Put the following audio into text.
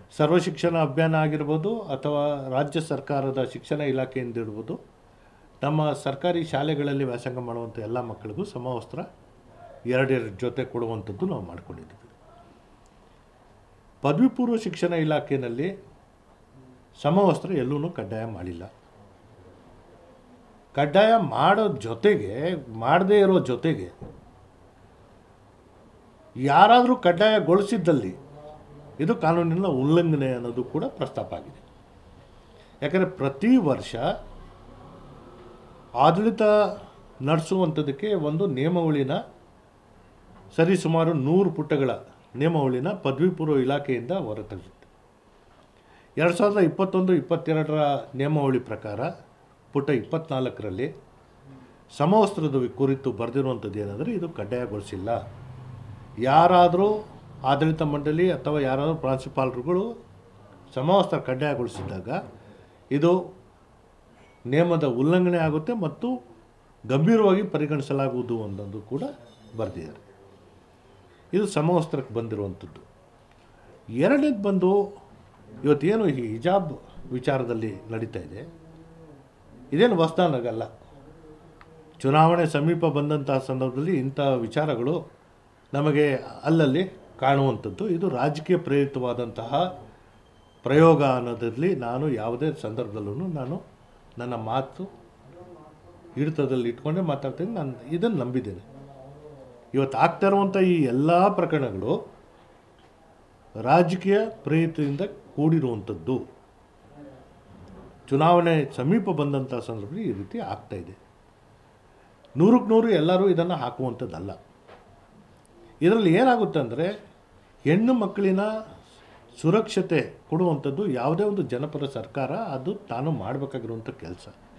ಸರ್ವ ಶಿಕ್ಷಣ ಅಭಿಯಾನ ಆಗಿರ್ಬೋದು ಅಥವಾ ರಾಜ್ಯ ಸರ್ಕಾರದ ಶಿಕ್ಷಣ ಇಲಾಖೆಯಿಂದ ಇರ್ಬೋದು ನಮ್ಮ ಸರ್ಕಾರಿ ಶಾಲೆಗಳಲ್ಲಿ ವ್ಯಾಸಂಗ ಮಾಡುವಂಥ ಎಲ್ಲ ಮಕ್ಕಳಿಗೂ ಸಮವಸ್ತ್ರ ಎರಡೆರಡು ಜೊತೆ ಕೊಡುವಂಥದ್ದು ನಾವು ಮಾಡ್ಕೊಂಡಿದ್ದೀವಿ ಪದವಿ ಪೂರ್ವ ಶಿಕ್ಷಣ ಇಲಾಖೆಯಲ್ಲಿ ಸಮವಸ್ತ್ರ ಎಲ್ಲೂ ಕಡ್ಡಾಯ ಮಾಡಿಲ್ಲ ಕಡ್ಡಾಯ ಮಾಡೋ ಜೊತೆಗೆ ಮಾಡದೇ ಇರೋ ಜೊತೆಗೆ ಯಾರಾದರೂ ಕಡ್ಡಾಯಗೊಳಿಸಿದ್ದಲ್ಲಿ ಇದು ಕಾನೂನಿನ ಉಲ್ಲಂಘನೆ ಅನ್ನೋದು ಕೂಡ ಪ್ರಸ್ತಾಪ ಆಗಿದೆ ಯಾಕಂದರೆ ಪ್ರತಿ ವರ್ಷ ಆಡಳಿತ ನಡೆಸುವಂಥದ್ದಕ್ಕೆ ಒಂದು ನಿಯಮಾವಳಿನ ಸರಿಸುಮಾರು ನೂರು ಪುಟಗಳ ನಿಯಮಾವಳಿನ ಪದವಿ ಪೂರ್ವ ಇಲಾಖೆಯಿಂದ ಹೊರತಂದಿತ್ತು ಎರಡು ಸಾವಿರದ ಇಪ್ಪತ್ತೊಂದು ಇಪ್ಪತ್ತೆರಡರ ನಿಯಮಾವಳಿ ಪ್ರಕಾರ ಪುಟ ಇಪ್ಪತ್ನಾಲ್ಕರಲ್ಲಿ ಸಮವಸ್ತ್ರದ ಕುರಿತು ಬರೆದಿರುವಂಥದ್ದು ಏನಂದರೆ ಇದು ಕಡ್ಡಾಯಗೊಳಿಸಿಲ್ಲ ಯಾರಾದರೂ ಆಡಳಿತ ಮಂಡಳಿ ಅಥವಾ ಯಾರಾದರೂ ಪ್ರಾಂಶುಪಾಲರುಗಳು ಸಮವಸ್ತ್ರ ಕಡ್ಡಾಯಗೊಳಿಸಿದಾಗ ಇದು ನಿಯಮದ ಉಲ್ಲಂಘನೆ ಆಗುತ್ತೆ ಮತ್ತು ಗಂಭೀರವಾಗಿ ಪರಿಗಣಿಸಲಾಗುವುದು ಅನ್ನೋದು ಕೂಡ ಬರೆದಿದ್ದಾರೆ ಇದು ಸಮವಸ್ತ್ರಕ್ಕೆ ಬಂದಿರುವಂಥದ್ದು ಎರಡನೇದು ಬಂದು ಇವತ್ತೇನು ಈ ಹಿಜಾಬ್ ವಿಚಾರದಲ್ಲಿ ನಡೀತಾ ಇದೆ ಇದೇನು ಹೊಸ್ದಾನಗಲ್ಲ ಚುನಾವಣೆ ಸಮೀಪ ಬಂದಂತಹ ಸಂದರ್ಭದಲ್ಲಿ ಇಂಥ ವಿಚಾರಗಳು ನಮಗೆ ಅಲ್ಲಲ್ಲಿ ಕಾಣುವಂಥದ್ದು ಇದು ರಾಜಕೀಯ ಪ್ರೇರಿತವಾದಂತಹ ಪ್ರಯೋಗ ಅನ್ನೋದರಲ್ಲಿ ನಾನು ಯಾವುದೇ ಸಂದರ್ಭದಲ್ಲೂ ನಾನು ನನ್ನ ಮಾತು ಹಿಡಿತದಲ್ಲಿ ಇಟ್ಕೊಂಡೇ ಮಾತಾಡ್ತೀನಿ ನಾನು ಇದನ್ನು ನಂಬಿದ್ದೇನೆ ಇವತ್ತು ಆಗ್ತಾ ಇರುವಂಥ ಈ ಎಲ್ಲ ಪ್ರಕರಣಗಳು ರಾಜಕೀಯ ಪ್ರೇರಿತದಿಂದ ಕೂಡಿರುವಂಥದ್ದು ಚುನಾವಣೆ ಸಮೀಪ ಬಂದಂಥ ಸಂದರ್ಭದಲ್ಲಿ ಈ ರೀತಿ ಆಗ್ತಾ ಇದೆ ನೂರಕ್ಕೆ ನೂರು ಎಲ್ಲರೂ ಇದನ್ನು ಹಾಕುವಂಥದ್ದಲ್ಲ ಇದರಲ್ಲಿ ಏನಾಗುತ್ತೆ ಅಂದರೆ ಹೆಣ್ಣು ಮಕ್ಕಳಿನ ಸುರಕ್ಷತೆ ಕೊಡುವಂಥದ್ದು ಯಾವುದೇ ಒಂದು ಜನಪರ ಸರ್ಕಾರ ಅದು ತಾನು ಮಾಡಬೇಕಾಗಿರುವಂಥ ಕೆಲಸ